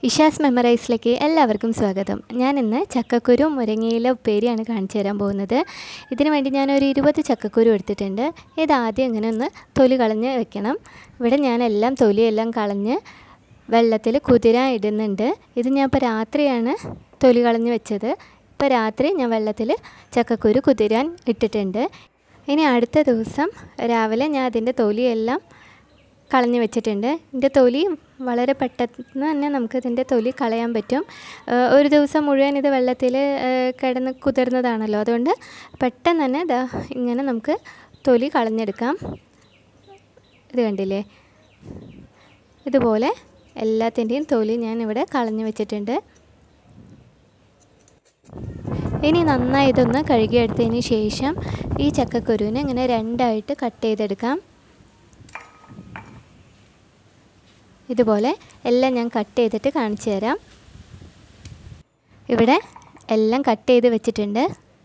ഇഷാസ് മെമ്മറൈസിലേക്ക് എല്ലാവർക്കും സ്വാഗതം ഞാൻ ഇന്ന് ചക്കക്കുരു മുരിങ്ങയില ഉപ്പേരിയാണ് കാണിച്ചു തരാൻ പോകുന്നത് ഇതിനു വേണ്ടി ഞാനൊരു ഇരുപത് ചക്കക്കുരു എടുത്തിട്ടുണ്ട് ഇത് ആദ്യം ഇങ്ങനെ ഒന്ന് തൊലി കളഞ്ഞ് വെക്കണം ഇവിടെ ഞാനെല്ലാം തൊലിയെല്ലാം കളഞ്ഞ് വെള്ളത്തിൽ കുതിരാൻ ഇടുന്നുണ്ട് ഇത് ഞാൻ ഇപ്പോൾ രാത്രിയാണ് തൊലി കളഞ്ഞ് വെച്ചത് ഇപ്പോൾ രാത്രി ഞാൻ വെള്ളത്തിൽ ചക്കക്കുരു കുതിരാൻ ഇട്ടിട്ടുണ്ട് ഇനി അടുത്ത ദിവസം രാവിലെ ഞാൻ അതിൻ്റെ തൊലിയെല്ലാം കളഞ്ഞ് വെച്ചിട്ടുണ്ട് ഇതിൻ്റെ തൊലി വളരെ പെട്ടെന്ന് തന്നെ നമുക്ക് ഇതിൻ്റെ തൊലി കളയാൻ പറ്റും ഏഹ് ഒരു ദിവസം മുഴുവൻ ഇത് വെള്ളത്തിൽ ഏഹ് കിടന്ന് കുതിർന്നതാണല്ലോ അതുകൊണ്ട് പെട്ടെന്ന് തന്നെ ഇതാ ഇങ്ങനെ നമുക്ക് തൊലി കളഞ്ഞെടുക്കാം ഇത് കണ്ടില്ലേ ഇതുപോലെ എല്ലാത്തിൻ്റെയും തൊലി ഞാൻ ഇവിടെ കളഞ്ഞ് വെച്ചിട്ടുണ്ട് ഇനി നന്നായി ഇതൊന്ന് കഴുകിയെടുത്തതിന് ശേഷം ഈ ചക്കക്കുരുവിനെ ഇങ്ങനെ രണ്ടായിട്ട് കട്ട് ചെയ്തെടുക്കാം ഇതുപോലെ എല്ലാം ഞാൻ കട്ട് ചെയ്തിട്ട് കാണിച്ചു തരാം ഇവിടെ എല്ലാം കട്ട് ചെയ്ത് വെച്ചിട്ടുണ്ട്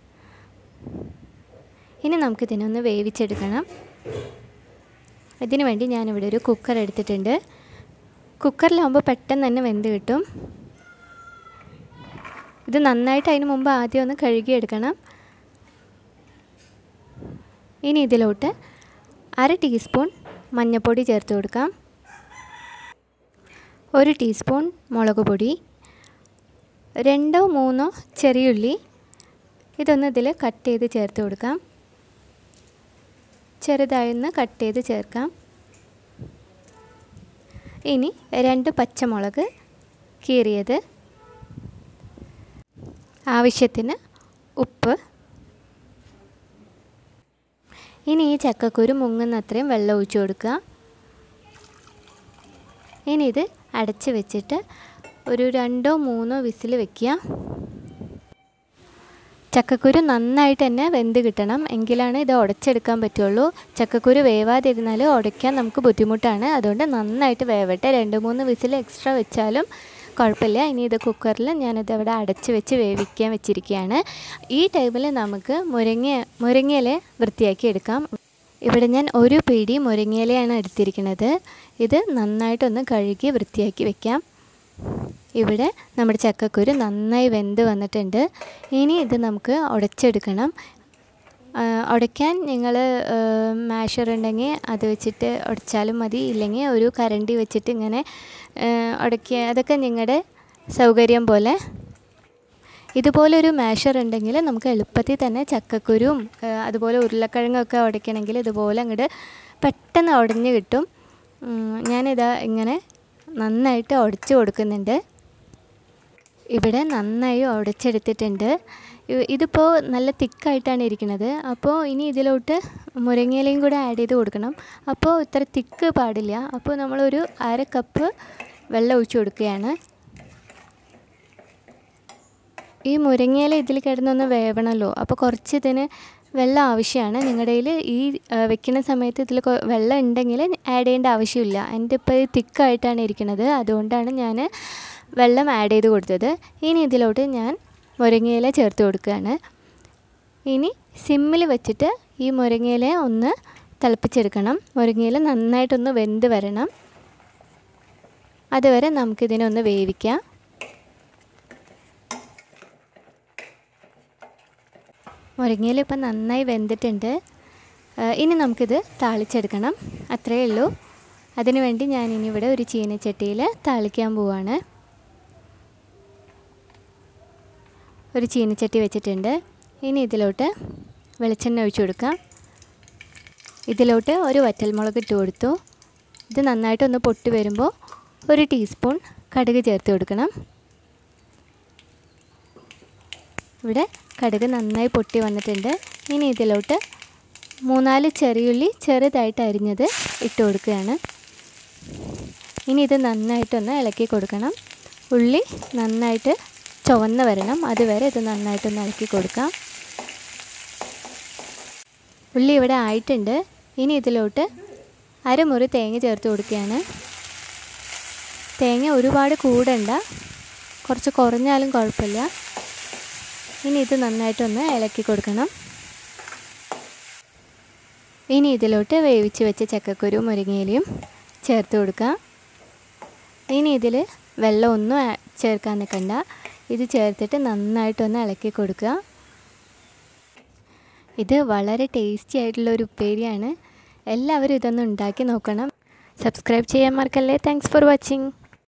ഇനി നമുക്കിതിനൊന്ന് വേവിച്ചെടുക്കണം ഇതിനു വേണ്ടി ഞാനിവിടെ ഒരു കുക്കർ എടുത്തിട്ടുണ്ട് കുക്കറിലാകുമ്പോൾ പെട്ടെന്ന് തന്നെ വെന്ത് കിട്ടും ഇത് നന്നായിട്ട് അതിന് മുമ്പ് ആദ്യം ഒന്ന് കഴുകിയെടുക്കണം ഇനി ഇതിലോട്ട് അര ടീസ്പൂൺ മഞ്ഞൾപ്പൊടി ചേർത്ത് കൊടുക്കാം ഒരു ടീസ്പൂൺ മുളക് പൊടി രണ്ടോ മൂന്നോ ചെറിയുള്ളി ഇതൊന്ന് ഇതിൽ കട്ട് ചെയ്ത് ചേർത്ത് കൊടുക്കാം ചെറുതായി ഒന്ന് കട്ട് ചെയ്ത് ചേർക്കാം ഇനി രണ്ട് പച്ചമുളക് കീറിയത് ആവശ്യത്തിന് ഉപ്പ് ഇനി ഈ ചക്കക്കുരു മുങ്ങുന്നത്രയും വെള്ളം ഒഴിച്ചു കൊടുക്കുക ഇനി ഇത് അടച്ച് വെച്ചിട്ട് ഒരു രണ്ടോ മൂന്നോ വിസിൽ വെക്കുക ചക്കക്കുരു നന്നായിട്ട് തന്നെ വെന്ത് കിട്ടണം എങ്കിലാണ് ഇത് ഉടച്ചെടുക്കാൻ പറ്റുള്ളൂ ചക്കക്കുരു വേവാതിരുന്നാൽ ഉടയ്ക്കാൻ നമുക്ക് ബുദ്ധിമുട്ടാണ് അതുകൊണ്ട് നന്നായിട്ട് വേവട്ടെ രണ്ട് മൂന്ന് വിസിൽ എക്സ്ട്രാ വെച്ചാലും കുഴപ്പമില്ല ഇനി ഇത് കുക്കറിൽ ഞാനിത് അവിടെ അടച്ച് വെച്ച് വേവിക്കാൻ വെച്ചിരിക്കുകയാണ് ഈ ടൈമിൽ നമുക്ക് മുരിങ്ങ മുരിങ്ങയില വൃത്തിയാക്കി എടുക്കാം ഇവിടെ ഞാൻ ഒരു പിടി മുരിങ്ങയിലയാണ് എടുത്തിരിക്കുന്നത് ഇത് നന്നായിട്ടൊന്ന് കഴുകി വൃത്തിയാക്കി വെക്കാം ഇവിടെ നമ്മുടെ ചക്കക്കുരു നന്നായി വെന്ത് വന്നിട്ടുണ്ട് ഇനി ഇത് നമുക്ക് ഉടച്ചെടുക്കണം ഉടയ്ക്കാൻ നിങ്ങൾ മാഷർ ഉണ്ടെങ്കിൽ അത് വെച്ചിട്ട് ഉടച്ചാലും മതി ഇല്ലെങ്കിൽ ഒരു കരണ്ടി വെച്ചിട്ട് ഇങ്ങനെ ഉടക്കുക അതൊക്കെ നിങ്ങളുടെ സൗകര്യം പോലെ ഇതുപോലൊരു മാഷർ ഉണ്ടെങ്കിൽ നമുക്ക് എളുപ്പത്തിൽ തന്നെ ചക്കക്കുരും അതുപോലെ ഉരുളക്കിഴങ്ങൊക്കെ ഉടയ്ക്കണമെങ്കിൽ ഇതുപോലെ അങ്ങോട്ട് പെട്ടെന്ന് ഉടഞ്ഞ് കിട്ടും ഞാനിതാ ഇങ്ങനെ നന്നായിട്ട് ഉടച്ച് കൊടുക്കുന്നുണ്ട് ഇവിടെ നന്നായി ഉടച്ചെടുത്തിട്ടുണ്ട് ഇതിപ്പോൾ നല്ല തിക്കായിട്ടാണ് ഇരിക്കുന്നത് അപ്പോൾ ഇനി ഇതിലോട്ട് മുരിങ്ങയിലയും കൂടെ ആഡ് ചെയ്ത് കൊടുക്കണം അപ്പോൾ ഇത്ര തിക്ക് പാടില്ല അപ്പോൾ നമ്മളൊരു അര കപ്പ് വെള്ളം ഒഴിച്ചു കൊടുക്കുകയാണ് ഈ മുരിങ്ങയില ഇതിൽ കിടന്നൊന്ന് വേവണമല്ലോ അപ്പോൾ കുറച്ച് ഇതിന് വെള്ളം ആവശ്യമാണ് നിങ്ങളുടെ കയ്യിൽ ഈ വെക്കുന്ന സമയത്ത് ഇതിൽ വെള്ളം ഉണ്ടെങ്കിൽ ആഡ് ചെയ്യേണ്ട ആവശ്യമില്ല എൻ്റെ ഇപ്പോൾ ഇത് തിക്കായിട്ടാണ് ഇരിക്കുന്നത് അതുകൊണ്ടാണ് ഞാൻ വെള്ളം ആഡ് ചെയ്ത് കൊടുത്തത് ഇനി ഇതിലോട്ട് ഞാൻ മുരിങ്ങയില ചേർത്ത് കൊടുക്കുകയാണ് ഇനി സിമ്മിൽ വെച്ചിട്ട് ഈ മുരിങ്ങയില ഒന്ന് തിളപ്പിച്ചെടുക്കണം മുരിങ്ങയില നന്നായിട്ടൊന്ന് വെന്ത് വരണം അതുവരെ നമുക്കിതിനെ ഒന്ന് വേവിക്കാം മുരിങ്ങയില ഇപ്പം നന്നായി വെന്തിട്ടുണ്ട് ഇനി നമുക്കിത് താളിച്ചെടുക്കണം അത്രയേ ഉള്ളൂ അതിനു വേണ്ടി ഞാൻ ഇനി ഇവിടെ ഒരു ചീനച്ചട്ടിയിൽ താളിക്കാൻ പോവാണ് ഒരു ചീനച്ചട്ടി വെച്ചിട്ടുണ്ട് ഇനി ഇതിലോട്ട് വെളിച്ചെണ്ണ ഒഴിച്ചു കൊടുക്കാം ഇതിലോട്ട് ഒരു വറ്റൽമുളക് ഇട്ട് കൊടുത്തു ഇത് നന്നായിട്ടൊന്ന് പൊട്ടി വരുമ്പോൾ ഒരു ടീസ്പൂൺ കടുക് ചേർത്ത് കൊടുക്കണം ഇവിടെ കടുക് നന്നായി പൊട്ടി വന്നിട്ടുണ്ട് ഇനി ഇതിലോട്ട് മൂന്നാല് ചെറിയുള്ളി ചെറുതായിട്ട് അരിഞ്ഞത് ഇട്ട് കൊടുക്കുകയാണ് ഇനി ഇത് നന്നായിട്ടൊന്ന് ഇളക്കി കൊടുക്കണം ഉള്ളി നന്നായിട്ട് ചുവന്ന് വരണം അതുവരെ ഇത് നന്നായിട്ടൊന്ന് ഇളക്കി കൊടുക്കാം ഉള്ളി ഇവിടെ ആയിട്ടുണ്ട് ഇനി ഇതിലോട്ട് അരമുറി തേങ്ങ ചേർത്ത് കൊടുക്കുകയാണ് തേങ്ങ ഒരുപാട് കൂടണ്ട കുറച്ച് കുറഞ്ഞാലും കുഴപ്പമില്ല ഇനി ഇത് നന്നായിട്ടൊന്ന് ഇളക്കി കൊടുക്കണം ഇനി ഇതിലോട്ട് വേവിച്ച് വെച്ച ചക്കക്കുരു മുരിങ്ങയിലയും ചേർത്ത് കൊടുക്കാം ഇനി ഇതിൽ വെള്ളമൊന്നും ആ- ചേർക്കാൻ നിൽക്കണ്ട ഇത് ചേർത്തിട്ട് നന്നായിട്ടൊന്ന് ഇളക്കി കൊടുക്കുക ഇത് വളരെ ടേസ്റ്റി ആയിട്ടുള്ള ഒരു ഉപ്പേരിയാണ് എല്ലാവരും ഇതൊന്ന് ഉണ്ടാക്കി നോക്കണം സബ്സ്ക്രൈബ് ചെയ്യാൻ മറക്കല്ലേ താങ്ക്സ് ഫോർ വാച്ചിങ്